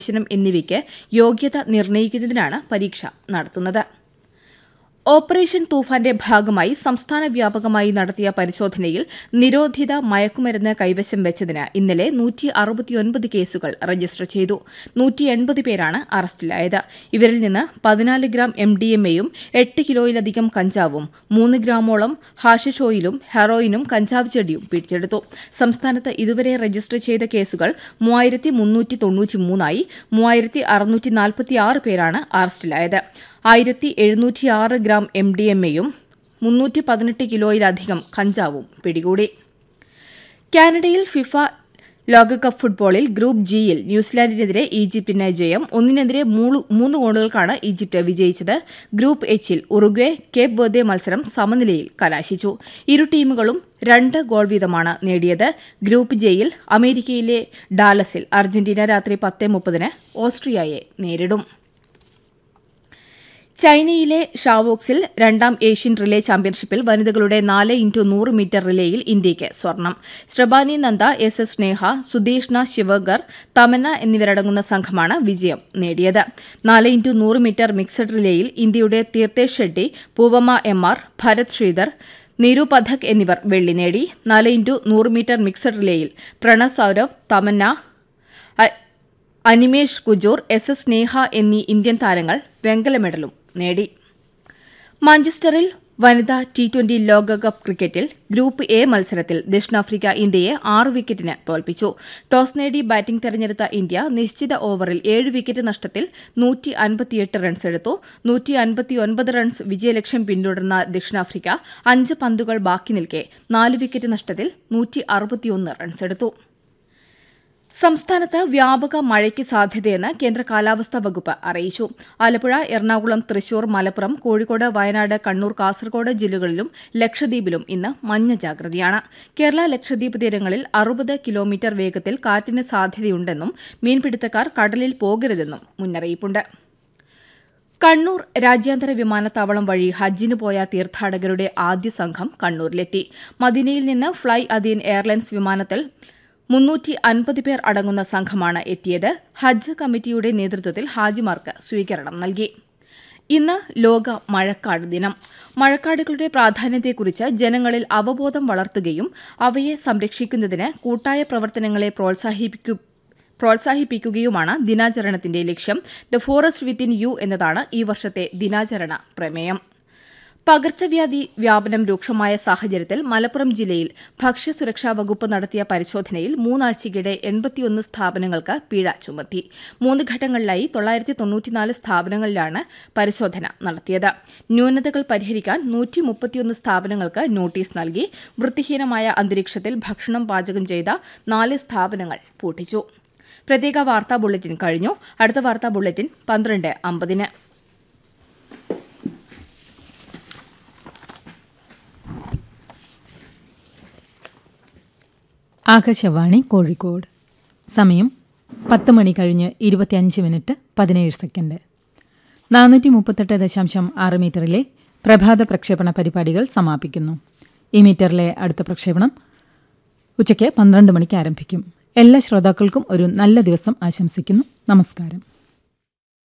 പ്രവേശനം എന്നിവയ്ക്ക് യോഗ്യത നിർണ്ണയിക്കുന്നതിനാണ് പരീക്ഷ നടത്തുന്നത് ഓപ്പറേഷൻ തൂഫാന്റെ ഭാഗമായി സംസ്ഥാന വ്യാപകമായി നടത്തിയ പരിശോധനയിൽ നിരോധിത മയക്കുമരുന്ന് കൈവശം വെച്ചതിന് ഇന്നലെ നൂറ്റി അറുപത്തിയൊൻപത് കേസുകൾ രജിസ്റ്റർ ചെയ്തു നൂറ്റി എൺപത് പേരാണ് അറസ്റ്റിലായത് ഇവരിൽ നിന്ന് പതിനാല് ഗ്രാം എം ഡി എം എയും എട്ട് കിലോയിലധികം കഞ്ചാവും മൂന്ന് ഗ്രാമോളം ഹാഷിഷ് ഓയിലും ഹെറോയിനും കഞ്ചാവ് ചെടിയും പിടിച്ചെടുത്തു സംസ്ഥാനത്ത് ഇതുവരെ രജിസ്റ്റർ ചെയ്ത കേസുകൾ മൂവായിരത്തി മുന്നൂറ്റി തൊണ്ണൂറ്റിമൂന്നായി മൂവായിരത്തി അറുന്നൂറ്റി നാൽപ്പത്തിയാറ് പേരാണ് അറസ്റ്റിലായത് ആയിരത്തി എഴുന്നൂറ്റിയാറ് ഗ്രാം എം ഡി എം എയും മുന്നൂറ്റി പതിനെട്ട് കിലോയിലധികം കഞ്ചാവും പിടികൂടി കാനഡയിൽ ഫിഫ ലോകകപ്പ് ഫുട്ബോളിൽ ഗ്രൂപ്പ് ജിയിൽ ന്യൂസിലാൻഡിനെതിരെ ഈജിപ്തിന് ജയം ഒന്നിനെതിരെ മൂന്ന് ഗോളുകൾക്കാണ് ഈജിപ്ത് വിജയിച്ചത് ഗ്രൂപ്പ് എച്ചിൽ ഉറുഗ്വെ കേപ്പ് വെർദെ മത്സരം സമനിലയിൽ കലാശിച്ചു ഇരു ടീമുകളും രണ്ട് ഗോൾ വീതമാണ് നേടിയത് ഗ്രൂപ്പ് ജെയിൽ അമേരിക്കയിലെ ഡാലസിൽ അർജന്റീന രാത്രി പത്ത് മുപ്പതിന് ഓസ്ട്രിയയെ നേരിടും ചൈനയിലെ ഷാവോക്സിൽ രണ്ടാം ഏഷ്യൻ റിലേ ചാമ്പ്യൻഷിപ്പിൽ വനിതകളുടെ നാല് ഇൻറ്റു നൂറ് മീറ്റർ റിലേയിൽ ഇന്ത്യയ്ക്ക് സ്വർണം ശ്രബാനി നന്ദ എസ് എസ് സ്നേഹ സുധീഷ്ണ ശിവഗർ തമന്ന എന്നിവരടങ്ങുന്ന സംഘമാണ് വിജയം നേടിയത് നാല് ഇൻറ്റു നൂറ് മീറ്റർ മിക്സഡ് റിലേയിൽ ഇന്ത്യയുടെ തീർത്ഥേഷ് ഷെഡ്ഡി പൂവമ്മ എം ആർ ഭരത് ശ്രീധർ നീരു പഥക് എന്നിവർ വെള്ളി നേടി നാല് ഇൻറ്റു നൂറ് മീറ്റർ മിക്സഡ് റിലേയിൽ പ്രണവ് സൌരവ് തമന്ന അനിമേഷ് കുജൂർ എസ് എസ് സ്നേഹ എന്നീ ഇന്ത്യൻ താരങ്ങൾ വെങ്കല മെഡലും നേടി മാഞ്ചസ്റ്ററിൽ വനിതാ ടി ട്വന്റി ലോകകപ്പ് ക്രിക്കറ്റിൽ ഗ്രൂപ്പ് എ മത്സരത്തിൽ ദക്ഷിണാഫ്രിക്ക ഇന്ത്യയെ ആറ് വിക്കറ്റിന് തോൽപ്പിച്ചു ടോസ് നേടി ബാറ്റിംഗ് തെരഞ്ഞെടുത്ത ഇന്ത്യ നിശ്ചിത ഓവറിൽ ഏഴ് വിക്കറ്റ് നഷ്ടത്തിൽ നൂറ്റി അൻപത്തിയെട്ട് റൺസ് എടുത്തു നൂറ്റി അൻപത്തിയൊൻപത് റൺസ് വിജയലക്ഷ്യം പിന്തുടർന്ന ദക്ഷിണാഫ്രിക്ക അഞ്ച് പന്തുകൾ ബാക്കി നിൽക്കെ നാല് വിക്കറ്റ് നഷ്ടത്തിൽ നൂറ്റി അറുപത്തിയൊന്ന് റൺസ് എടുത്തു സംസ്ഥാനത്ത് വ്യാപക മഴയ്ക്ക് സാധ്യതയെന്ന് കേന്ദ്ര കാലാവസ്ഥാ വകുപ്പ് അറിയിച്ചു ആലപ്പുഴ എറണാകുളം തൃശൂർ മലപ്പുറം കോഴിക്കോട് വയനാട് കണ്ണൂർ കാസർഗോഡ് ജില്ലകളിലും ലക്ഷദ്വീപിലും ഇന്ന് മഞ്ഞ ജാഗ്രതയാണ് കേരള ലക്ഷദ്വീപ് തീരങ്ങളിൽ അറുപത് കിലോമീറ്റർ വേഗത്തിൽ കാറ്റിന് സാധ്യതയുണ്ടെന്നും മീൻപിടുത്തക്കാർ കടലിൽ പോകരുതെന്നും മുന്നറിയിപ്പുണ്ട് കണ്ണൂർ രാജ്യാന്തര വിമാനത്താവളം വഴി ഹജ്ജിന് പോയ തീർത്ഥാടകരുടെ ആദ്യ സംഘം കണ്ണൂരിലെത്തി മദീനയിൽ നിന്ന് ഫ്ളൈ അദീൻ എയർലൈൻസ് വിമാനത്തിൽ മുന്നൂറ്റി അൻപത് പേർ അടങ്ങുന്ന സംഘമാണ് എത്തിയത് ഹജ്ജ് കമ്മിറ്റിയുടെ നേതൃത്വത്തിൽ ഹാജിമാർക്ക് സ്വീകരണം നൽകി ഇന്ന് ലോക മഴക്കാട് ദിനം മഴക്കാടുകളുടെ പ്രാധാന്യത്തെക്കുറിച്ച് ജനങ്ങളിൽ അവബോധം വളർത്തുകയും അവയെ സംരക്ഷിക്കുന്നതിന് കൂട്ടായ പ്രവർത്തനങ്ങളെ പ്രോത്സാഹിപ്പിക്കും പ്രോത്സാഹിപ്പിക്കുകയുമാണ് ദിനാചരണത്തിന്റെ ലക്ഷ്യം ദ ഫോറസ്റ്റ് വിത്തിൻ യു എന്നതാണ് ഈ വർഷത്തെ ദിനാചരണ പ്രമേയം പകർച്ചവ്യാധി വ്യാപനം രൂക്ഷമായ സാഹചര്യത്തിൽ മലപ്പുറം ജില്ലയിൽ ഭക്ഷ്യസുരക്ഷാ വകുപ്പ് നടത്തിയ പരിശോധനയിൽ മൂന്നാഴ്ചയ്ക്കിടെ എൺപത്തിയൊന്ന് സ്ഥാപനങ്ങൾക്ക് പിഴ ചുമത്തി മൂന്ന് ഘട്ടങ്ങളിലായി തൊള്ളായിരത്തി തൊണ്ണൂറ്റിനാല് സ്ഥാപനങ്ങളിലാണ് പരിശോധന നടത്തിയത് ന്യൂനതകൾ പരിഹരിക്കാൻ നൂറ്റി മുപ്പത്തിയൊന്ന് സ്ഥാപനങ്ങൾക്ക് നോട്ടീസ് നൽകി വൃത്തിഹീനമായ അന്തരീക്ഷത്തിൽ ഭക്ഷണം പാചകം ചെയ്ത നാല് സ്ഥാപനങ്ങൾ പൂട്ടിച്ചു പ്രത്യേക വാർത്താ ബുള്ളറ്റിൻ കഴിഞ്ഞു അടുത്ത വാർത്താ ബുള്ളറ്റിൻ പന്ത്രണ്ട് അമ്പതിന് ആകാശവാണി കോഴിക്കോട് സമയം പത്ത് മണി കഴിഞ്ഞ് ഇരുപത്തിയഞ്ച് മിനിറ്റ് പതിനേഴ് സെക്കൻഡ് നാനൂറ്റി മുപ്പത്തെട്ട് ദശാംശം ആറ് മീറ്ററിലെ പ്രഭാത പ്രക്ഷേപണ പരിപാടികൾ സമാപിക്കുന്നു ഈ മീറ്ററിലെ അടുത്ത പ്രക്ഷേപണം ഉച്ചയ്ക്ക് പന്ത്രണ്ട് മണിക്ക് ആരംഭിക്കും എല്ലാ ശ്രോതാക്കൾക്കും ഒരു നല്ല ദിവസം ആശംസിക്കുന്നു നമസ്കാരം